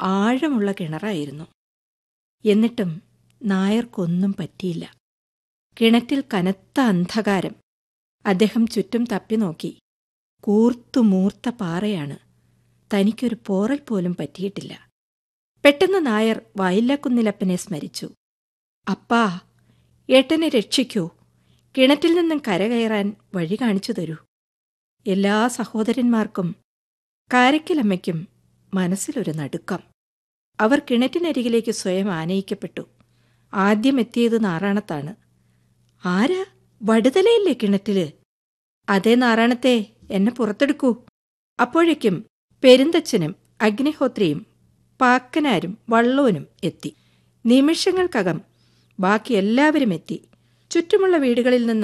ആഴമുള്ള കിണറായിരുന്നു എന്നിട്ടും നായർക്കൊന്നും പറ്റിയില്ല കിണറ്റിൽ കനത്ത അന്ധകാരം അദ്ദേഹം ചുറ്റും തപ്പി നോക്കി കൂർത്തു മൂർത്ത പാറയാണ് തനിക്കൊരു പോറൽ പോലും പറ്റിയിട്ടില്ല പെട്ടെന്ന് നായർ വയല്ലക്കുന്നിലപ്പനെ സ്മരിച്ചു അപ്പാ ഏട്ടനെ രക്ഷിക്കൂ കിണറ്റിൽ നിന്നും കരകയറാൻ വഴി കാണിച്ചു തരൂ എല്ലാ സഹോദരന്മാർക്കും കാരയ്ക്കലമ്മയ്ക്കും മനസ്സിലൊരു നടുക്കം അവർ കിണറ്റിനരികിലേക്ക് സ്വയം ആനയിക്കപ്പെട്ടു ആദ്യം എത്തിയത് നാറാണത്താണ് ആരാ വടുതലയില്ലേ കിണറ്റില് അതേ നാറാണത്തെ എന്നെ പുറത്തെടുക്കൂ അപ്പോഴേക്കും പെരുന്തച്ഛനും അഗ്നിഹോത്രിയും പാക്കനാരും വള്ളോനും എത്തി നിമിഷങ്ങൾക്കകം ബാക്കി എല്ലാവരും എത്തി ചുറ്റുമുള്ള വീടുകളിൽ നിന്നും